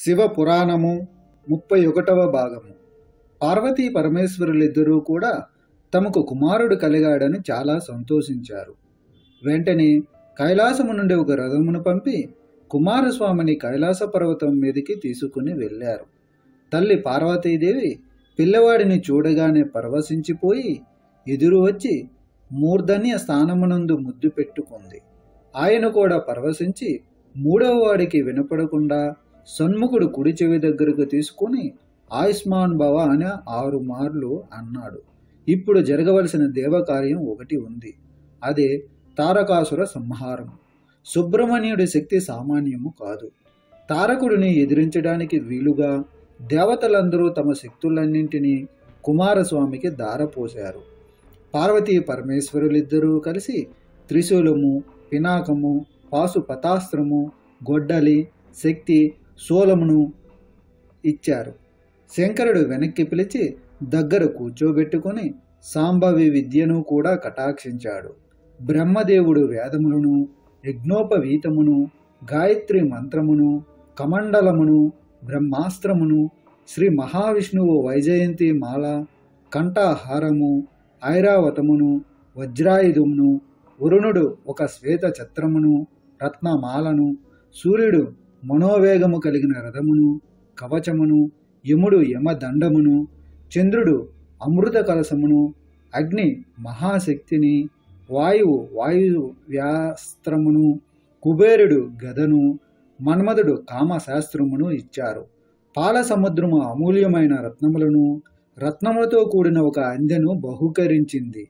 శివ పురాణము ముప్పై ఒకటవ భాగము పార్వతీ పరమేశ్వరులిద్దరూ కూడా తమకు కుమారుడు కలిగాడని చాలా సంతోషించారు వెంటనే కైలాసము నుండి ఒక రథమును పంపి కుమారస్వామిని కైలాస పర్వతం మీదకి తీసుకుని వెళ్ళారు తల్లి పార్వతీదేవి పిల్లవాడిని చూడగానే పరవశించిపోయి ఎదురు వచ్చి మూర్ధన్య స్థానమునందు ముద్దు పెట్టుకుంది ఆయన కూడా పరవశించి మూడవ వాడికి వినపడకుండా సన్ముఖుడు కుడి చెవి దగ్గరకు తీసుకుని ఆయుష్మాన్ భవ అని ఆరు మార్లు అన్నాడు ఇప్పుడు జరగవలసిన దేవకార్యం ఒకటి ఉంది అదే తారకాసుర సంహారం సుబ్రహ్మణ్యుడి శక్తి సామాన్యము కాదు తారకుడిని ఎదిరించడానికి వీలుగా దేవతలందరూ తమ శక్తులన్నింటినీ కుమారస్వామికి దారపోశారు పార్వతీ పరమేశ్వరులిద్దరూ కలిసి త్రిశూలము పినాకము పాశుపతాస్త్రము గొడ్డలి శక్తి శూలమును ఇచ్చారు శంకరుడు వెనక్కి పిలిచి దగ్గర కూర్చోబెట్టుకొని సాంబవి విద్యను కూడా కటాక్షించాడు బ్రహ్మదేవుడు వేదములను యజ్ఞోపవీతమును గాయత్రి మంత్రమును కమండలమును బ్రహ్మాస్త్రమును శ్రీ మహావిష్ణువు వైజయంతి మాల కంఠహారము ఐరావతమును వజ్రాయుధమును వరుణుడు ఒక శ్వేత ఛత్రమును రత్నమాలను సూర్యుడు మనోవేగము కలిగిన రథమును కవచమును యముడు యమదండమును చంద్రుడు అమృత కలసమును అగ్ని మహాశక్తిని వాయువు వాయు వ్యాస్త్రమును కుబేరుడు గదను మన్మధుడు కామశాస్త్రమును ఇచ్చారు పాల సముద్రము అమూల్యమైన రత్నములను రత్నములతో కూడిన ఒక అందెను బహుకరించింది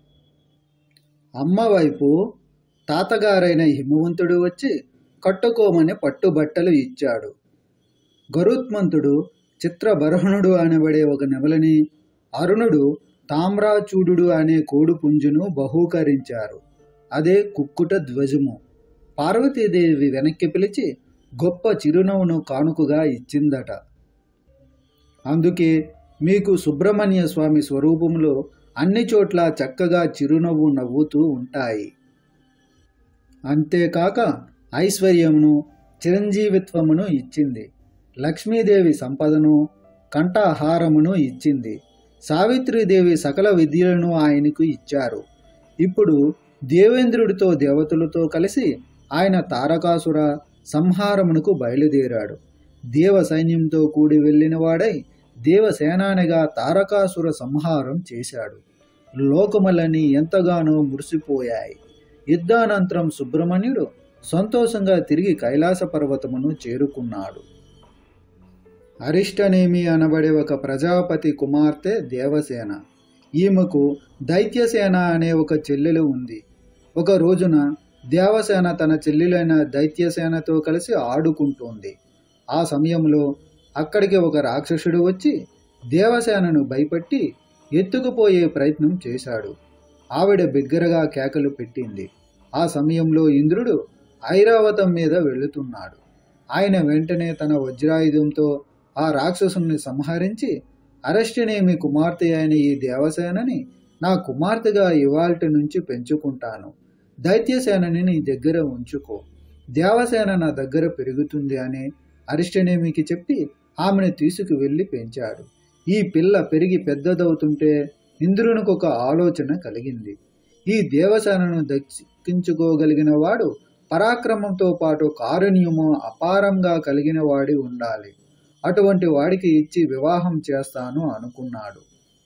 అమ్మ వైపు తాతగారైన హిమవంతుడు వచ్చి కట్టుకోమని పట్టుబట్టలు ఇచ్చాడు గరుత్మంతుడు చిత్రబర్హణుడు అనబడే ఒక నెమలని అరుణుడు తామ్రాచూడు అనే కోడు పుంజును బహూకరించారు అదే కుక్కుట ధ్వజము పార్వతీదేవి వెనక్కి పిలిచి గొప్ప చిరునవ్వును కానుకగా ఇచ్చిందట అందుకే మీకు సుబ్రహ్మణ్య స్వామి స్వరూపంలో అన్ని చోట్ల చక్కగా చిరునవ్వు నవ్వుతూ ఉంటాయి అంతేకాక ఐశ్వర్యమును చిరంజీవిత్వమును ఇచ్చింది లక్ష్మీదేవి సంపదను కంఠహారమును ఇచ్చింది సావిత్రీదేవి సకల విద్యలను ఆయనకు ఇచ్చారు ఇప్పుడు దేవేంద్రుడితో దేవతలతో కలిసి ఆయన తారకాసుర సంహారమునకు బయలుదేరాడు దేవ సైన్యంతో కూడి వెళ్ళిన వాడై దేవసేనానిగా తారకాసుర సంహారం చేశాడు లోకములన్నీ ఎంతగానో మురిసిపోయాయి యుద్ధానంతరం సుబ్రహ్మణ్యుడు సంతోషంగా తిరిగి కైలాస పర్వతమును చేరుకున్నాడు అరిష్టనేమి అనబడే ఒక ప్రజాపతి కుమార్తె దేవసేన ఈమెకు దైత్యసేన అనే ఒక చెల్లెలు ఉంది ఒక రోజున దేవసేన తన చెల్లెలైన దైత్యసేనతో కలిసి ఆడుకుంటోంది ఆ సమయంలో అక్కడికి ఒక రాక్షసుడు వచ్చి దేవసేనను భయపెట్టి ఎత్తుకుపోయే ప్రయత్నం చేశాడు ఆవిడ బిగ్గరగా కేకలు పెట్టింది ఆ సమయంలో ఇంద్రుడు ఐరావతం మీద వెళుతున్నాడు ఆయన వెంటనే తన వజ్రాయుధంతో ఆ రాక్షసుని సంహరించి అరెస్టినేమి కుమార్తె అయిన ఈ దేవసేనని నా కుమార్తెగా ఇవాల్టి నుంచి పెంచుకుంటాను దైత్యసేనని నీ దగ్గర ఉంచుకో దేవసేన నా దగ్గర పెరుగుతుంది అని అరిష్టనేమికి చెప్పి ఆమెను తీసుకువెళ్ళి పెంచాడు ఈ పిల్ల పెరిగి పెద్దదవుతుంటే ఇంద్రునికి ఒక ఆలోచన కలిగింది ఈ దేవసేనను దక్కించుకోగలిగిన వాడు పరాక్రమంతో పాటు కారుణ్యము అపారంగా కలిగిన వాడి ఉండాలి అటువంటి వాడికి ఇచ్చి వివాహం చేస్తాను అనుకున్నాడు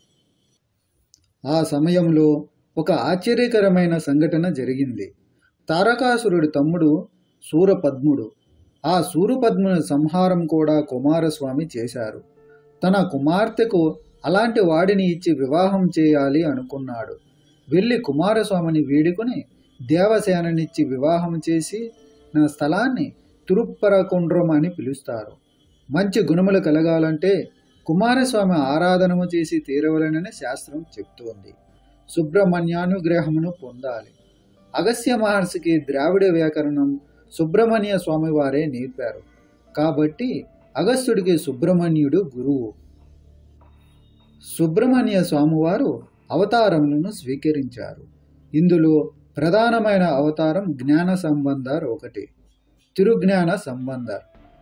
ఆ సమయంలో ఒక ఆశ్చర్యకరమైన సంఘటన జరిగింది తారకాసురుడి తమ్ముడు సూరపద్ముడు ఆ సూరపద్ముని సంహారం కూడా కుమారస్వామి చేశారు తన కుమార్తెకు అలాంటి వాడిని ఇచ్చి వివాహం చేయాలి అనుకున్నాడు వెళ్ళి కుమారస్వామిని వీడుకొని దేవసేననిచ్చి వివాహం చేసి నా స్థలాన్ని తురుప్పరకుండ్రం అని పిలుస్తారు మంచి గుణములు కలగాలంటే కుమారస్వామి ఆరాధనము చేసి తీరవలనని శాస్త్రం చెప్తోంది సుబ్రహ్మణ్యానుగ్రహమును పొందాలి అగస్య మహర్షికి ద్రావిడ వ్యాకరణం సుబ్రహ్మణ్య స్వామి వారే నేర్పారు కాబట్టి అగస్త్యుడికి సుబ్రహ్మణ్యుడు గురువు సుబ్రహ్మణ్య స్వామివారు అవతారములను స్వీకరించారు ఇందులో ప్రధానమైన అవతారం జ్ఞాన సంబంధర్ ఒకటి తిరుజ్ఞాన సంబంధర్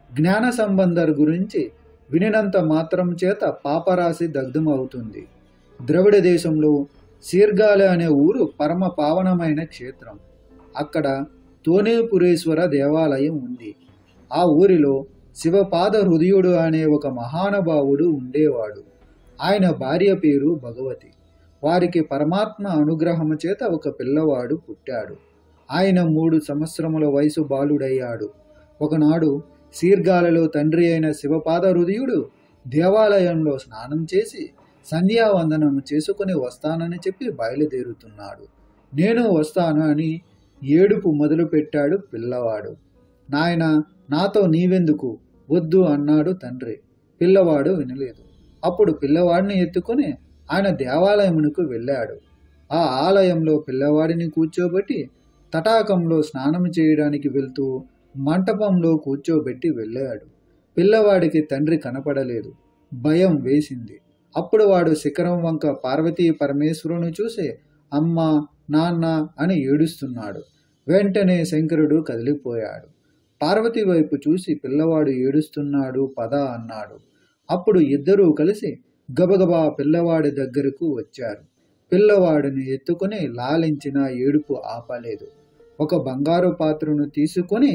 జ్ఞాన సంబంధర్ గురించి వినినంత మాత్రం చేత పాపరాశి దగ్ధమవుతుంది ద్రవిడ దేశంలో శీర్గాలి అనే ఊరు పరమ పావనమైన క్షేత్రం అక్కడ తోనేపురేశ్వర దేవాలయం ఉంది ఆ ఊరిలో శివపాద హృదయుడు అనే ఒక మహానుభావుడు ఉండేవాడు ఆయన భార్య పేరు భగవతి వారికి పరమాత్మ అనుగ్రహము చేత ఒక పిల్లవాడు పుట్టాడు ఆయన మూడు సంవత్సరముల వయసు బాలుడయ్యాడు ఒకనాడు శీర్గాలలో తండ్రి అయిన శివపాద హృదయుడు దేవాలయంలో స్నానం చేసి సంధ్యావందనం చేసుకుని వస్తానని చెప్పి బయలుదేరుతున్నాడు నేను వస్తాను అని ఏడుపు మొదలుపెట్టాడు పిల్లవాడు నాయన నాతో నీవెందుకు వద్దు అన్నాడు తండ్రి పిల్లవాడు వినలేదు అప్పుడు పిల్లవాడిని ఎత్తుకొని ఆయన దేవాలయమునకు వెళ్ళాడు ఆ ఆలయంలో పిల్లవాడిని కూర్చోబెట్టి తటాకంలో స్నానం చేయడానికి వెళ్తూ మంటపంలో కూర్చోబెట్టి వెళ్ళాడు పిల్లవాడికి తండ్రి కనపడలేదు భయం వేసింది అప్పుడు వాడు శిఖరం వంక పార్వతీ పరమేశ్వరుని చూసి అమ్మ నాన్న అని ఏడుస్తున్నాడు వెంటనే శంకరుడు కదిలిపోయాడు పార్వతి వైపు చూసి పిల్లవాడు ఏడుస్తున్నాడు పద అన్నాడు అప్పుడు ఇద్దరూ కలిసి గబగబా పిల్లవాడి దగ్గరకు వచ్చారు పిల్లవాడిని ఎత్తుకుని లాలించిన ఏడుపు ఆపలేదు ఒక బంగారు పాత్రను తీసుకొని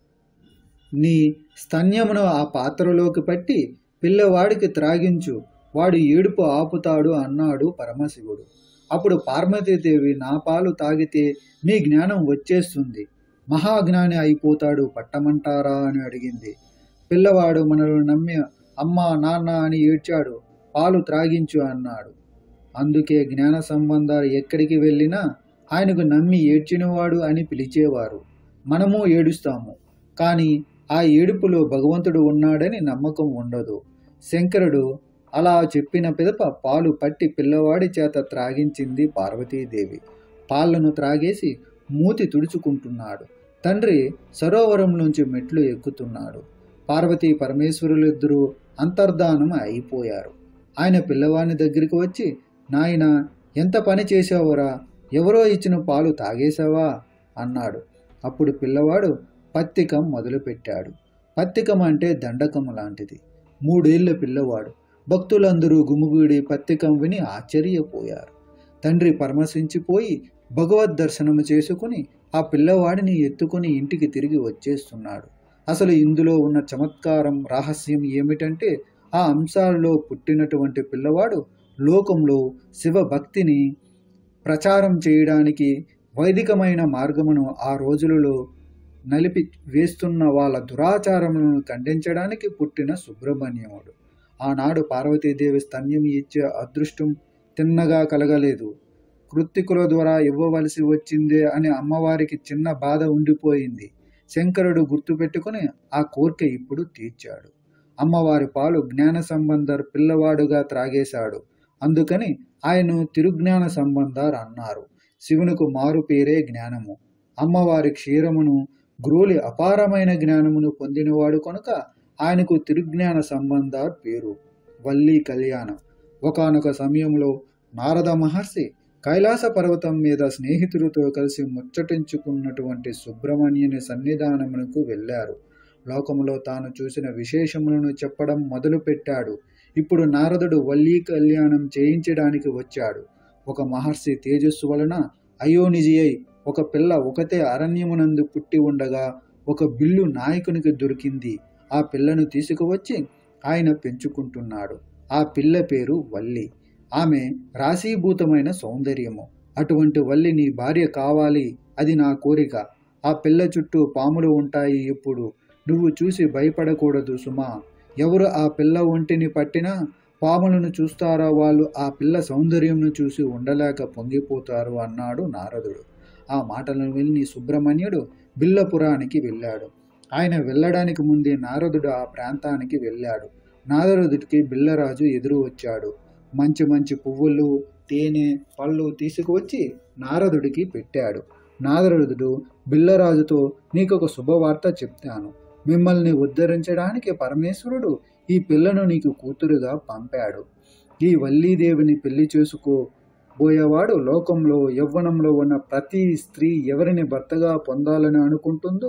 నీ స్తన్యమును ఆ పాత్రలోకి పట్టి పిల్లవాడికి త్రాగించు వాడు ఏడుపు ఆపుతాడు అన్నాడు పరమశివుడు అప్పుడు పార్వతీదేవి నా పాలు తాగితే మీ జ్ఞానం వచ్చేస్తుంది మహాజ్ఞాని అయిపోతాడు పట్టమంటారా అని అడిగింది పిల్లవాడు మనల్ని నమ్మి అమ్మ నాన్న అని ఏడ్చాడు పాలు త్రాగించు అన్నాడు అందుకే జ్ఞాన సంబంధాలు ఎక్కడికి వెళ్ళినా ఆయనకు నమ్మి ఏడ్చినవాడు అని పిలిచేవారు మనము ఏడుస్తాము కానీ ఆ ఏడుపులో భగవంతుడు ఉన్నాడని నమ్మకం ఉండదు శంకరుడు అలా చెప్పిన పిదప పాలు పట్టి పిల్లవాడి చేత త్రాగించింది పార్వతీదేవి పాలను త్రాగేసి మూతి తుడుచుకుంటున్నాడు తండ్రి సరోవరం నుంచి మెట్లు ఎక్కుతున్నాడు పార్వతీ పరమేశ్వరులిద్దరూ అంతర్ధానం అయిపోయారు ఆయన పిల్లవాని దగ్గరికి వచ్చి నాయన ఎంత పని చేశావురా ఎవరో ఇచ్చిన పాలు తాగేశావా అన్నాడు అప్పుడు పిల్లవాడు పత్తికం మొదలుపెట్టాడు పత్తికం అంటే దండకం లాంటిది మూడేళ్ల పిల్లవాడు భక్తులందరూ గుమిగూడి పత్తికం విని ఆశ్చర్యపోయారు తండ్రి పరమశించిపోయి భగవద్ దర్శనము చేసుకుని ఆ పిల్లవాడిని ఎత్తుకుని ఇంటికి తిరిగి వచ్చేస్తున్నాడు అసలు ఇందులో ఉన్న చమత్కారం రహస్యం ఏమిటంటే ఆ అంశాలలో పుట్టినటువంటి పిల్లవాడు లోకంలో శివభక్తిని ప్రచారం చేయడానికి వైదికమైన మార్గమును ఆ రోజులలో నలిపి వేస్తున్న వాళ్ళ దురాచారములను ఖండించడానికి పుట్టిన సుబ్రహ్మణ్యముడు ఆనాడు పార్వతీదేవి స్తన్యం ఇచ్చే అదృష్టం తిన్నగా కలగలేదు కృత్తికుల ద్వారా ఇవ్వవలసి వచ్చిందే అని అమ్మవారికి చిన్న బాధ ఉండిపోయింది శంకరుడు గుర్తుపెట్టుకుని ఆ కోరిక ఇప్పుడు తీర్చాడు అమ్మవారి పాలు జ్ఞాన సంబంధర్ పిల్లవాడుగా త్రాగేశాడు అందుకని ఆయన తిరుజ్ఞాన సంబంధార్ అన్నారు శివునికి మారు పేరే జ్ఞానము అమ్మవారి క్షీరమును గ్రోలి అపారమైన జ్ఞానమును పొందినవాడు కనుక ఆయనకు తిరుజ్ఞాన సంబంధార్ పేరు వల్లి కళ్యాణం ఒకనొక సమయంలో నారద మహర్షి కైలాస పర్వతం మీద స్నేహితులతో కలిసి ముచ్చటించుకున్నటువంటి సుబ్రహ్మణ్యుని సన్నిధానమునకు వెళ్ళారు లోకములో తాను చూసిన విశేషములను చెప్పడం మొదలుపెట్టాడు ఇప్పుడు నారదుడు వల్లీ కళ్యాణం చేయించడానికి వచ్చాడు ఒక మహర్షి తేజస్సు వలన అయోనిజి అయి ఒక పిల్ల ఒకతే అరణ్యమునందు పుట్టి ఉండగా ఒక బిల్లు నాయకునికి దొరికింది ఆ పిల్లను తీసుకువచ్చి ఆయన పెంచుకుంటున్నాడు ఆ పిల్ల పేరు వల్లి ఆమె రాశీభూతమైన సౌందర్యము అటువంటి వల్లి నీ భార్య కావాలి అది నా కోరిక ఆ పిల్ల చుట్టూ పాములు ఉంటాయి ఇప్పుడు నువ్వు చూసి భయపడకూడదు సుమా ఎవరు ఆ పిల్ల ఒంటిని పట్టినా పాములను చూస్తారా వాళ్ళు ఆ పిల్ల సౌందర్యంను చూసి ఉండలేక పొంగిపోతారు అన్నాడు నారదుడు ఆ మాటలను విని సుబ్రహ్మణ్యుడు బిల్లపురానికి వెళ్ళాడు ఆయన వెళ్ళడానికి ముందే నారదుడు ఆ ప్రాంతానికి వెళ్ళాడు నారదుడికి బిల్లరాజు ఎదురు వచ్చాడు మంచి మంచి పువ్వులు తేనె పళ్ళు తీసుకువచ్చి నారదుడికి పెట్టాడు నారదుడు బిల్లరాజుతో నీకు ఒక శుభవార్త చెప్తాను మిమ్మల్ని ఉద్ధరించడానికి పరమేశ్వరుడు ఈ పిల్లను నీకు కూతురుగా పంపాడు ఈ వల్లీదేవిని పెళ్లి చేసుకో పోయేవాడు లోకంలో యవ్వనంలో ఉన్న ప్రతి స్త్రీ ఎవరిని భర్తగా పొందాలని అనుకుంటుందో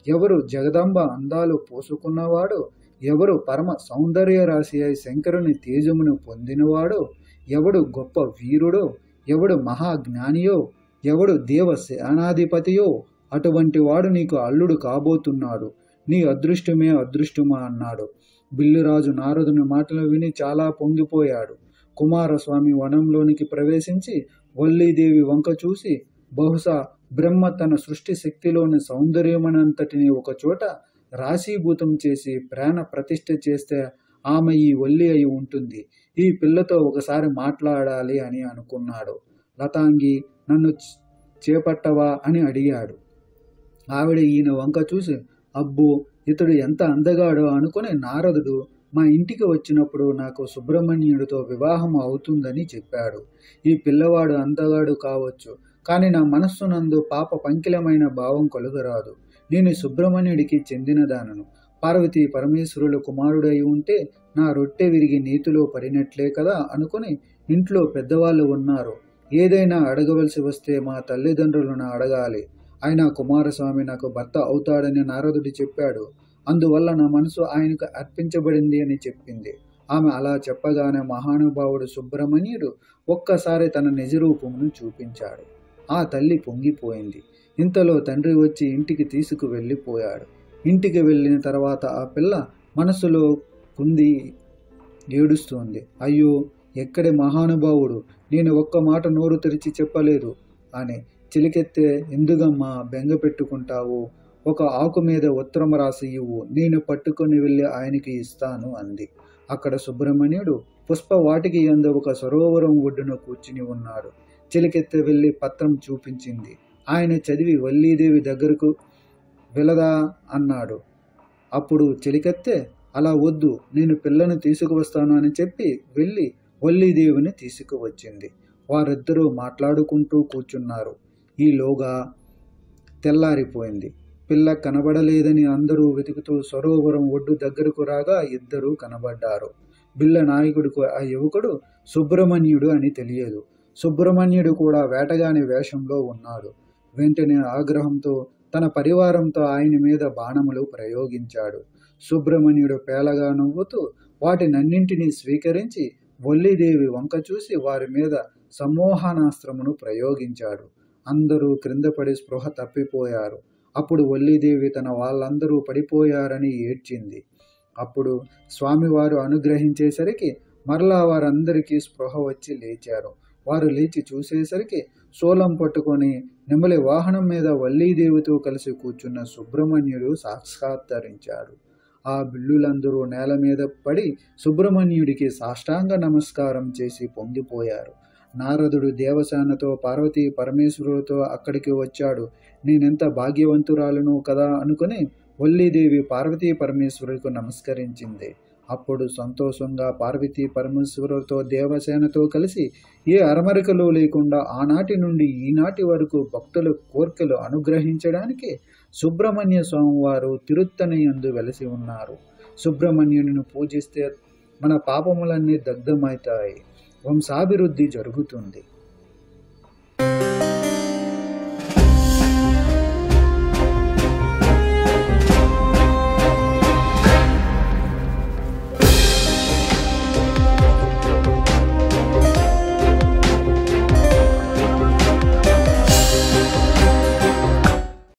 ఎవరు జగదంబ అందాలు పోసుకున్నవాడు ఎవరు పరమ సౌందర్య రాశి అయి శంకరుని తేజమును పొందినవాడు ఎవడు గొప్ప వీరుడో ఎవడు మహాజ్ఞానియో ఎవడు దేవ సేనాధిపతియో అటువంటి వాడు నీకు అల్లుడు కాబోతున్నాడు నీ అదృష్టమే అదృష్టమా అన్నాడు బిల్లురాజు నారదుని మాటలు విని చాలా పొంగిపోయాడు కుమారస్వామి వనంలోనికి ప్రవేశించి వల్లీదేవి వంక చూసి బహుశా బ్రహ్మ తన సృష్టి శక్తిలోని సౌందర్యమనంతటిని ఒకచోట రాశీభూతం చేసి ప్రాణ ప్రతిష్ఠ చేస్తే ఆమె ఈ వల్లి అయి ఉంటుంది ఈ పిల్లతో ఒకసారి మాట్లాడాలి అని అనుకున్నాడు లతాంగి నన్ను చ- చేపట్టవా అని అడిగాడు ఆవిడ ఈయన వంక చూసి అబ్బో ఇతడు ఎంత అందగాడో అనుకుని నారదుడు మా ఇంటికి వచ్చినప్పుడు నాకు సుబ్రహ్మణ్యుడితో వివాహం అవుతుందని చెప్పాడు ఈ పిల్లవాడు అందగాడు కావచ్చు కానీ నా మనస్సునందు పాప పంకిలమైన భావం కలుగరాదు నేను సుబ్రహ్మణ్యుడికి చెందినదానను పార్వతీ పరమేశ్వరుల కుమారుడై ఉంటే నా రొట్టె విరిగి నీతిలో పడినట్లే కదా అనుకుని ఇంట్లో పెద్దవాళ్ళు ఉన్నారు ఏదైనా అడగవలసి వస్తే మా తల్లిదండ్రులను అడగాలి అయినా కుమారస్వామి నాకు భర్త అవుతాడని నారదుడు చెప్పాడు అందువల్ల నా మనసు ఆయనకు అర్పించబడింది అని చెప్పింది ఆమె అలా చెప్పగానే మహానుభావుడు సుబ్రహ్మణ్యుడు ఒక్కసారి తన నిజ రూపమును చూపించాడు ఆ తల్లి పొంగిపోయింది ఇంతలో తండ్రి వచ్చి ఇంటికి తీసుకు వెళ్ళిపోయాడు ఇంటికి వెళ్ళిన తర్వాత ఆ పిల్ల మనసులో కుంది ఏడుస్తోంది అయ్యో ఎక్కడి మహానుభావుడు నేను ఒక్క మాట నోరు తెరిచి చెప్పలేదు అని చిలికెత్తే ఎందుగమ్మా బెంగ పెట్టుకుంటావు ఒక ఆకు మీద ఉత్తరం రాసి ఇవ్వు నేను పట్టుకొని వెళ్ళి ఆయనకి ఇస్తాను అంది అక్కడ సుబ్రహ్మణ్యుడు పుష్ప వాటికి ఎందు ఒక సరోవరం ఒడ్డున కూర్చుని ఉన్నాడు చిలికెత్తే వెళ్ళి పత్రం చూపించింది ఆయన చదివి వల్లీదేవి దగ్గరకు వెళదా అన్నాడు అప్పుడు చెలికెత్తే అలా వద్దు నేను పిల్లను తీసుకువస్తాను అని చెప్పి వెళ్ళి వల్లీదేవిని తీసుకువచ్చింది వారిద్దరూ మాట్లాడుకుంటూ కూర్చున్నారు ఈలోగా తెల్లారిపోయింది పిల్ల కనబడలేదని అందరూ వెతుకుతూ సరోవరం ఒడ్డు దగ్గరకు రాగా ఇద్దరూ కనబడ్డారు బిల్ల నాయకుడికి ఆ యువకుడు సుబ్రహ్మణ్యుడు అని తెలియదు సుబ్రహ్మణ్యుడు కూడా వేటగాని వేషంలో ఉన్నాడు వెంటనే ఆగ్రహంతో తన పరివారంతో ఆయన మీద బాణములు ప్రయోగించాడు సుబ్రహ్మణ్యుడు పేలగా నవ్వుతూ వాటినన్నింటినీ స్వీకరించి వల్లీదేవి వంక చూసి వారి మీద సమ్మోహనాస్త్రమును ప్రయోగించాడు అందరూ క్రిందపడి స్పృహ తప్పిపోయారు అప్పుడు వల్లీదేవి తన వాళ్ళందరూ పడిపోయారని ఏడ్చింది అప్పుడు స్వామివారు అనుగ్రహించేసరికి మరలా వారందరికీ స్పృహ వచ్చి లేచారు వారు లేచి చూసేసరికి శూలం పట్టుకొని నెమలి వాహనం మీద వల్లీదేవితో కలిసి కూర్చున్న సుబ్రహ్మణ్యుడు సాక్షాత్కరించాడు ఆ బిల్లులందరూ నేల మీద పడి సుబ్రహ్మణ్యుడికి సాష్టాంగ నమస్కారం చేసి పొంగిపోయారు నారదుడు దేవసేనతో పార్వతీ పరమేశ్వరులతో అక్కడికి వచ్చాడు నేనెంత భాగ్యవంతురాలను కదా అనుకుని వల్లీదేవి పార్వతీ పరమేశ్వరులకు నమస్కరించింది అప్పుడు సంతోషంగా పార్వతీ పరమేశ్వరులతో దేవసేనతో కలిసి ఏ అరమరికలు లేకుండా ఆనాటి నుండి ఈనాటి వరకు భక్తుల కోర్కెలు అనుగ్రహించడానికి సుబ్రహ్మణ్య స్వామివారు తిరుత్తనయందు వెలసి ఉన్నారు సుబ్రహ్మణ్యుని పూజిస్తే మన పాపములన్నీ దగ్ధమవుతాయి వంశాభివృద్ధి జరుగుతుంది